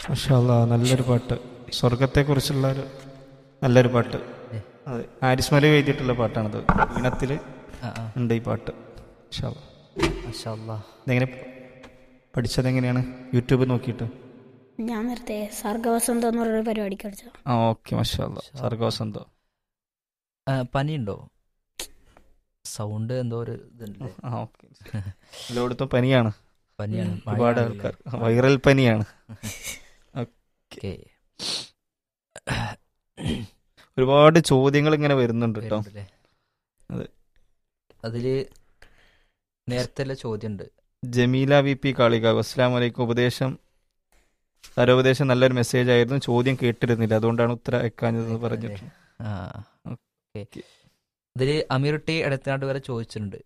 മാഷാല്ലാ നല്ലൊരു പാട്ട് സ്വർഗത്തെക്കുറിച്ചുള്ള ഒരു നല്ലൊരു പാട്ട് അതെ ആരിസ് മലി എഴുതിയിട്ടുള്ള പാട്ടാണത് ഈണത്തിൽ ആ ആ ഉണ്ട് ഈ പാട്ട് മാഷാല്ലാ മാഷാ അല്ലാ ഇതെങ്ങനെ പഠിച്ചത് എങ്ങനെയാണ് യൂട്യൂബ് നോക്കിയിട്ട് ഞാൻ നേരത്തെ സർഗവസന്തം എന്ന് പറഞ്ഞൊരു പരിപാടിക്ക് പഠിച്ചത് ആ ഓക്കെ മാഷാല്ലാ സർഗവസന്തോ ആ, പനിയുണ്ടോ സൗണ്ട് എന്തോ ഒരു ഇതുണ്ട് ആ ഓക്കെ എല്ലായിടത്തും പനിയാണ് പനിയാണ് ഒരുപാട് മഴയാണല്ലേ? ആൾക്കാർ വൈറൽ പനിയാണ് ഓക്കേ. ഒരുപാട് ചോദ്യങ്ങൾ ഇങ്ങനെ വരുന്നുണ്ട് കേട്ടോ വരുന്നുണ്ടല്ലേ? അതെ. അതില് നേരത്തെ ചോദ്യം ഉണ്ട് ജമീല വി പി കാളികാവ് അസ്സാം വലൈക്കും ഉപദേശം തരോപദേശം നല്ലൊരു മെസ്സേജ് ആയിരുന്നു ചോദ്യം കേട്ടിരുന്നില്ല അതുകൊണ്ടാണ് ഉത്തരം അയക്കാഞ്ഞതെന്ന് പറഞ്ഞിട്ട് ആ ഓക്കെ ഇതില് അമീർ ടി ഇടത്തനാട്ട് വരെ ചോദിച്ചിട്ടുണ്ട്